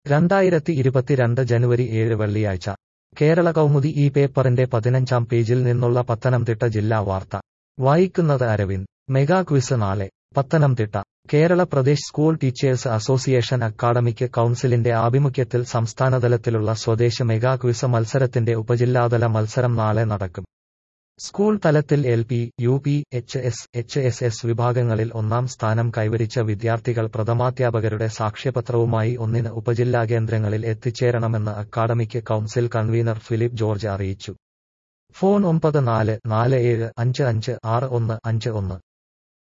രണ്ടായിരത്തി ഇരുപത്തിരണ്ട് ജനുവരി ഏഴ് വെള്ളിയാഴ്ച കേരള കൗമുദി ഈ പേപ്പറിന്റെ പതിനഞ്ചാം പേജിൽ നിന്നുള്ള പത്തനംതിട്ട ജില്ലാ വാർത്ത വായിക്കുന്നത് അരവിന്ദ് മെഗാ ക്വിസ് നാളെ Pathanamthitta Kerala Pradesh school teachers association academic കൗൺസിലിന്റെ ആഭിമുഖ്യത്തിൽ സംസ്ഥാനതലത്തിലുള്ള സ്വദേശ് മെഗാ ക്വിസ് മത്സരത്തിന്റെ ഉപജില്ലാതല മത്സരം നാളെ നടക്കും സ്കൂൾ തലത്തിൽ L P U P H S H S S വിഭാഗങ്ങളിൽ ഒന്നാം സ്ഥാനം കൈവരിച്ച വിദ്യാർത്ഥികൾ പ്രഥമാധ്യാപകരുടെ സാക്ഷ്യപത്രവുമായി ഒന്നിന് ഉപജില്ലാ കേന്ദ്രങ്ങളിൽ എത്തിച്ചേരണമെന്ന് academic council convener Philip George അറിയിച്ചു ഫോൺ ഒമ്പത് നാല് നാല് ഏഴ് അഞ്ച് അഞ്ച് ആറ് ഒന്ന് അഞ്ച് ഒന്ന്